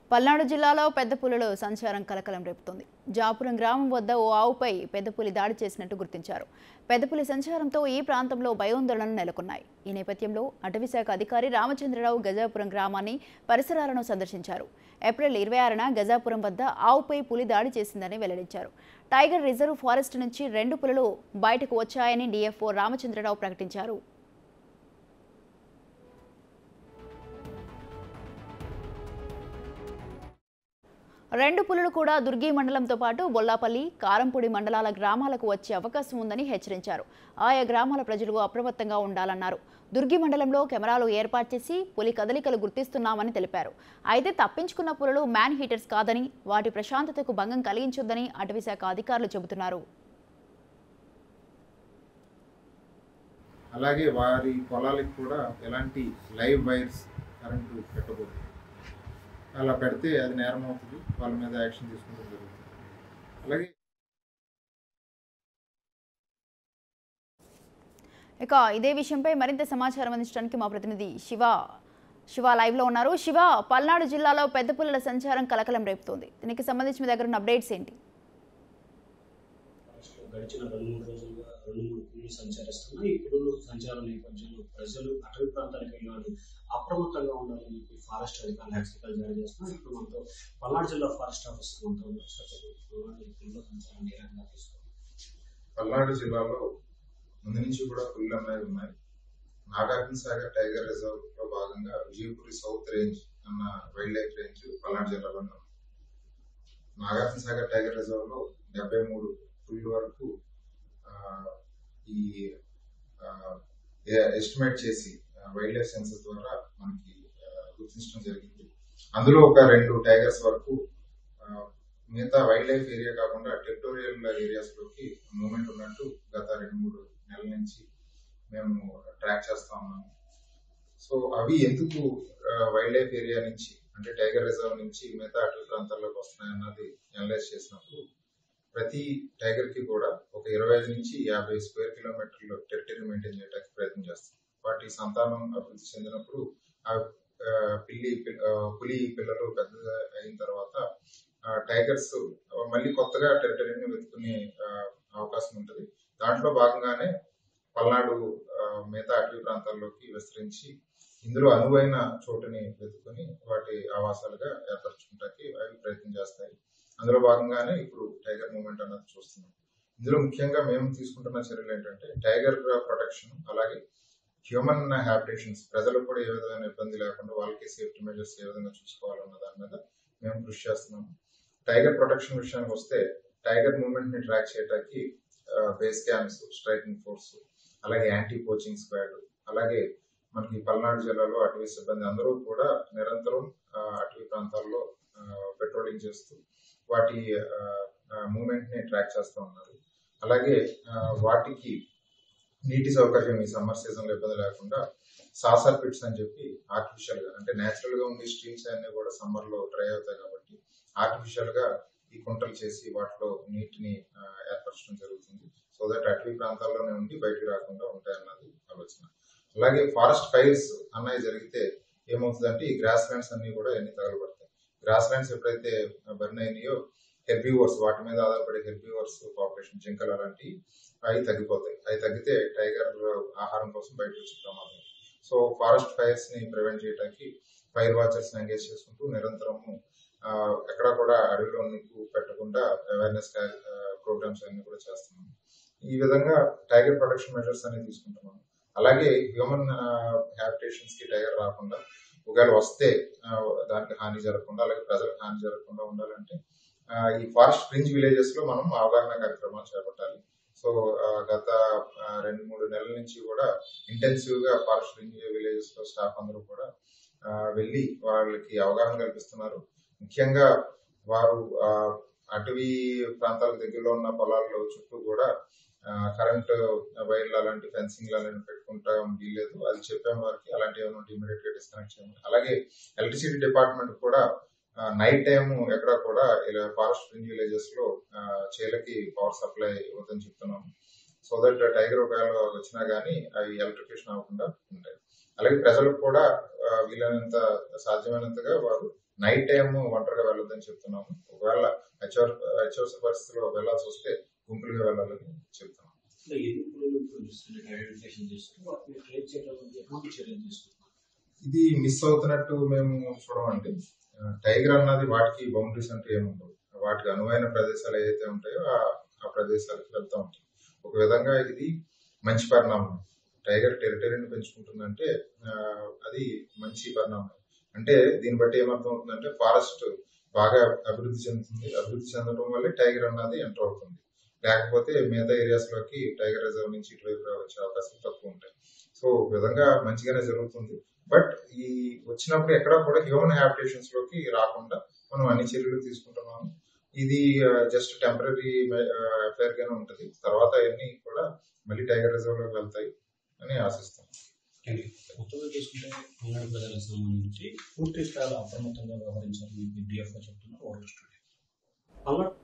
పల్నాడు జిల్లాలో పెద్ద పులులు సంచారం కలకలం రేపుతోంది జాపురం గ్రామం వద్ద ఓ ఆవుపై పెద్ద పులి దాడి చేసినట్టు గుర్తించారు పెద్ద పులి సంచారంతో ఈ ప్రాంతంలో భయోందోళనలు నెలకొన్నాయి ఈ నేపథ్యంలో అటవీశాఖ అధికారి రామచంద్రరావు గజాపురం గ్రామాన్ని పరిసరాలను సందర్శించారు ఏప్రిల్ ఇరవై ఆరున గజాపురం వద్ద ఆవుపై పులి దాడి చేసిందని వెల్లడించారు టైగర్ రిజర్వ్ ఫారెస్ట్ నుంచి రెండు పులులు బయటకు వచ్చాయని డీఎఫ్ఓ రామచంద్రరావు ప్రకటించారు రెండు పులులు కూడా దుర్గి మండలంతో పాటు బొల్లాపల్లి కారంపూడి మండలాల గ్రామాలకు వచ్చే అవకాశం ఉందని హెచ్చరించారు ఆయా గ్రామాల ప్రజలు అప్రమత్తంగా ఉండాలన్నారు దుర్గి మండలంలో కెమెరాలు ఏర్పాటు చేసి పులి కదలికలు గుర్తిస్తున్నామని తెలిపారు అయితే తప్పించుకున్న పులులు మ్యాన్ హీటర్స్ కాదని వాటి ప్రశాంతతకు భంగం కలిగించొద్దని అటవీశాఖ అధికారులు చెబుతున్నారు అలాగే వారి పొలాలకు కూడా ఎలాంటి లైవ్ వైర్స్ కరెంటు పెట్టకూడదు అలా పెడితే అది నేరం అవుతుంది వాళ్ళ మీద యాక్షన్ తీసుకోవడం జరుగుతుంది అలాగే ఇక ఇదే విషయంపై మరింత సమాచారం అందించడానికి మా ప్రతినిధి శివ శివ లైవ్లో ఉన్నారు శివ పల్నాడు జిల్లాలో పెద్ద పుల్లల సంచారం కలకలం రేపుతోంది దీనికి సంబంధించి మీ దగ్గర ఉన్న అప్డేట్స్ ఏంటి గడిచిన రెండు మూడు రోజులుగా రెండు మూడు పులులు సంచరిస్తున్నాయి ఈ పులులు సంచారం నేపథ్యంలో ప్రజలు అటవీ ప్రాంతాలకు వెళ్ళిన వాళ్ళు అప్రమత్తంగా ఉండాలని చెప్పి ఫారెస్ట్ అధికారులు హెచ్చరికలు జారీ చేస్తున్నారు ఇప్పుడు మనతో పల్నాడు జిల్లా ఫారెస్ట్ ఆఫీసర్ మనతో ఉన్నారు. సార్ చెప్పండి. ఈ పులుల సంచారం ఏ రకంగా తీసుకోవాలి పల్నాడు జిల్లాలో ముందు నుంచి కూడా పుల్లు అనేవి ఉన్నాయి నాగార్జున సాగర్ టైగర్ రిజర్వ్ లో భాగంగా విజయపురి సౌత్ రేంజ్ అన్న వైల్డ్ లైఫ్ రేంజ్ పల్నాడు జిల్లాలో ఉంది నాగార్జున సాగర్ టైగర్ రిజర్వ్ లో డెబ్బై మూడు పుల్లు వరకు ఆ, ఈ ఎస్టిమేట్ చేసి వైల్డ్ లైఫ్ సెన్సస్ ద్వారా మనకి ఆ, గుర్తించడం జరిగింది అందులో ఒక రెండు టైగర్స్ వరకు ఆ, మిగతా వైల్డ్ లైఫ్ ఏరియా కాకుండా టెరిటోరియల్ ఏరియాస్ లోకి మూవ్మెంట్ ఉన్నట్టు గత రెండు మూడు నెలల నుంచి మేము ట్రాక్ చేస్తా ఉన్నాము సో అవి ఎందుకు వైల్డ్ లైఫ్ ఏరియా నుంచి అంటే టైగర్ రిజర్వ్ నుంచి మిగతా అటవీ ప్రాంతాల్లోకి వస్తున్నాయి అన్నది అనలైజ్ చేసినప్పుడు ప్రతి టైగర్ కి కూడా ఒక ఇరవై ఐదు నుంచి యాభై స్క్వేర్ కిలోమీటర్ల టెరిటరీ మెయింటైన్ చేయడానికి ప్రయత్నం చేస్తాం వాటి సంతానం అభివృద్ధి చెందినప్పుడు ఆ ఆ, పిల్లి పిల్ల- ఆ, పులి పిల్లలు పెద్దగా అయిన తర్వాత ఆ, టైగర్స్ మళ్ళీ కొత్తగా టెరిటరీని వెతుకునే ఆ, అవకాశం ఉంటుంది దాంట్లో భాగంగానే పల్నాడు ఆ, మిగతా అటవీ ప్రాంతాల్లోకి విస్తరించి ఇందులో అనువైన చోటుని వెతుకుని వాటి ఆవాసాలుగా ఏర్పరచుకుంటానికి అవి ప్రయత్నం చేస్తాయి అందులో భాగంగానే ఇప్పుడు టైగర్ మూవ్మెంట్ అన్నది చూస్తున్నాం ఇందులో ముఖ్యంగా మేము తీసుకుంటున్న చర్యలు ఏంటంటే టైగర్ ప్రొటెక్షన్ అలాగే హ్యూమన్ హ్యాబిటేషన్స్ ప్రజలకు కూడా ఏ విధమైన ఇబ్బంది లేకుండా వాళ్ళకి సేఫ్టీ మెజర్స్ ఏ విధంగా చూసుకోవాలన్న దాని మీద మేము కృషి చేస్తున్నాము టైగర్ ప్రొటెక్షన్ విషయానికి వస్తే టైగర్ మూవ్మెంట్ ని ట్రాక్ చేయడానికి బేస్ క్యాంప్స్ స్ట్రైకింగ్ ఫోర్స్ అలాగే యాంటీ పోచింగ్ స్క్వాడ్ అలాగే మనకి పల్నాడు జిల్లాలో అటవీ సిబ్బంది అందరూ కూడా నిరంతరం ఆ, అటవీ ప్రాంతాల్లో పెట్రోలింగ్ చేస్తూ వాటి మూమెంట్ ని ట్రాక్ చేస్తూ ఉన్నారు అలాగే ఆ, వాటికి నీటి సౌకర్యం ఈ సమ్మర్ సీజన్ లో ఇబ్బంది లేకుండా సాసర్ పిట్స్ అని చెప్పి ఆర్టిఫిషియల్ గా అంటే నేచురల్ గా ఉండే స్ట్రీమ్స్ అన్ని కూడా సమ్మర్ లో డ్రై అవుతాయి కాబట్టి ఆర్టిఫిషియల్ గా ఈ కుంటలు చేసి వాటిలో నీటిని ఆ, ఏర్పరచడం జరుగుతుంది సో దట్ అటవీ ప్రాంతాల్లోనే ఉండి బయటికి రాకుండా ఉంటాయన్నది ఆలోచన అలాగే ఫారెస్ట్ ఫైర్స్ అన్నవి జరిగితే ఏమవుతుందంటే ఈ గ్రాస్ ల్యాండ్స్ అన్ని కూడా ఎన్ని తగలబడతాయి గ్రాస్ ల్యాండ్స్ ఎప్పుడైతే బర్న్ అయినాయో హెర్బీవర్స్ వాటి మీద ఆధారపడే హెర్బీవర్స్ పాపులేషన్ జింకలు అలాంటివి అవి తగ్గిపోతాయి అవి తగ్గితే టైగర్ ఆహారం కోసం బయటకు వచ్చే ప్రమాదం సో ఫారెస్ట్ ఫైర్స్ ని ప్రివెంట్ చేయడానికి ఫైర్ వాచర్స్ ఎంగేజ్ చేసుకుంటూ నిరంతరము ఆ, ఎక్కడా కూడా అడవిలో నిప్పు పెట్టకుండా అవేర్నెస్ ప్రోగ్రామ్స్ అన్ని కూడా చేస్తున్నాం ఈ విధంగా టైగర్ ప్రొటెక్షన్ మెజర్స్ అనేవి తీసుకుంటున్నాం అలాగే హ్యూమన్ హ్యాబిటేషన్స్ కి టైగర్ రాకుండా ఒకవేళ వస్తే ఆ, దానికి హాని జరగకుండా అలాగే ప్రజలకు హాని జరగకుండా ఉండాలంటే ఆ, ఈ ఫారెస్ట్ ఫ్రింజ్ విలేజెస్ లో మనం అవగాహన కార్యక్రమాలు చేపట్టాలి సో ఆ, గత ఆ, రెండు మూడు నెలల నుంచి కూడా ఇంటెన్సివ్ గా ఫారెస్ట్ ఫ్రింజ్ విలేజెస్ లో స్టాఫ్ అందరూ కూడా ఆ, వెళ్ళి వాళ్ళకి అవగాహన కల్పిస్తున్నారు ముఖ్యంగా వారు ఆ, అటవీ ప్రాంతాలకు దగ్గరలో ఉన్న పొలాల్లో చుట్టూ కూడా కరెంట్ వైర్లు అలాంటి ఫెన్సింగ్ అలాంటి పెట్టుకుంటా వీల్లేదు అది చెప్పాము వారికి అలాంటి ఏమైనా ఇమీడియట్ గా డిస్కనెక్ట్ చేయమని అలాగే ఎలక్ట్రిసిటీ డిపార్ట్మెంట్ కూడా నైట్ టైం ఎక్కడ కూడా ఇలా ఫారెస్ట్ ఫ్రింజ్ విలేజెస్ లో ఆ, చేలకి పవర్ సప్లై ఇవ్వదని చెప్తున్నాము సో దట్ టైగర్ ఒకవేళ వచ్చినా గానీ అవి ఎలక్ట్రిఫికేషన్ అవ్వకుండా ఉంటాయి అలాగే ప్రజలకు కూడా ఆ, వీలైనంత సాధ్యమైనంతగా వారు నైట్ టైం ఒంటరిగా వెళ్ళొద్దని చెప్తున్నాము ఒకవేళ అత్యవసర అత్యవసర పరిస్థితుల్లో వెళ్ళాల్సి వస్తే గుంపులుగా వెళ్ళాలని చెప్తున్నాము అంటే ఎన్ని పులులు ప్రొడ్యూస్ ఐడెంటిఫికేషన్ చేస్తూ వాటిని ట్రేస్ చేయడానికి ఎటువంటి చర్యలు తీసుకుంటున్నారు ఇది మిస్ అవుతున్నట్టు మేము చూడమండి ఆ, టైగర్ అన్నది వాటికి బౌండరీస్ అంటే ఏముండవు వాటికి అనువైన ప్రదేశాలు ఏదైతే ఉంటాయో ఆ- ఆ ప్రదేశాలకు వెళ్తూ ఉంటాయి ఒక విధంగా ఇది మంచి పరిణామం టైగర్ టెరిటరీని పెంచుకుంటుందంటే ఆ, అది మంచి పరిణామం అంటే దీన్ని బట్టి ఏమర్థం అవుతుందంటే ఫారెస్ట్ బాగా అభివృద్ధి చెందుతుంది అభివృద్ధి చెందడం వల్లే టైగర్ అన్నది ఎంటర్ అవుతుంది లేకపోతే మిగతా ఏరియాస్ లోకి టైగర్ రిజర్వ్ నుంచి ఇటువైపు వచ్చే అవకాశాలు తక్కువ ఉంటాయి సో ఒక విధంగా మంచిగానే జరుగుతుంది బట్ ఈ వచ్చినప్పుడు ఎక్కడ కూడా హ్యూమన్ హ్యాబిటేషన్స్ లోకి రాకుండా మనం అన్ని చర్యలు తీసుకుంటున్నాము ఇది జస్ట్ టెంపరీ అఫేర్ గానే ఉంటది తర్వాత అవన్నీ కూడా మళ్ళీ టైగర్ రిజర్వ్ లోకి వెళ్తాయి అని ఆశిస్తాం మొత్తంగా చూసుకుంటే పల్నాడు ప్రజలకు సంబంధించి పూర్తి స్థాయిలో అప్రమత్తంగా వ్యవహరించాలని డిఎఫ్ఓ చెప్తున్నారు ఓవర్ స్టూడియో పల్నాడు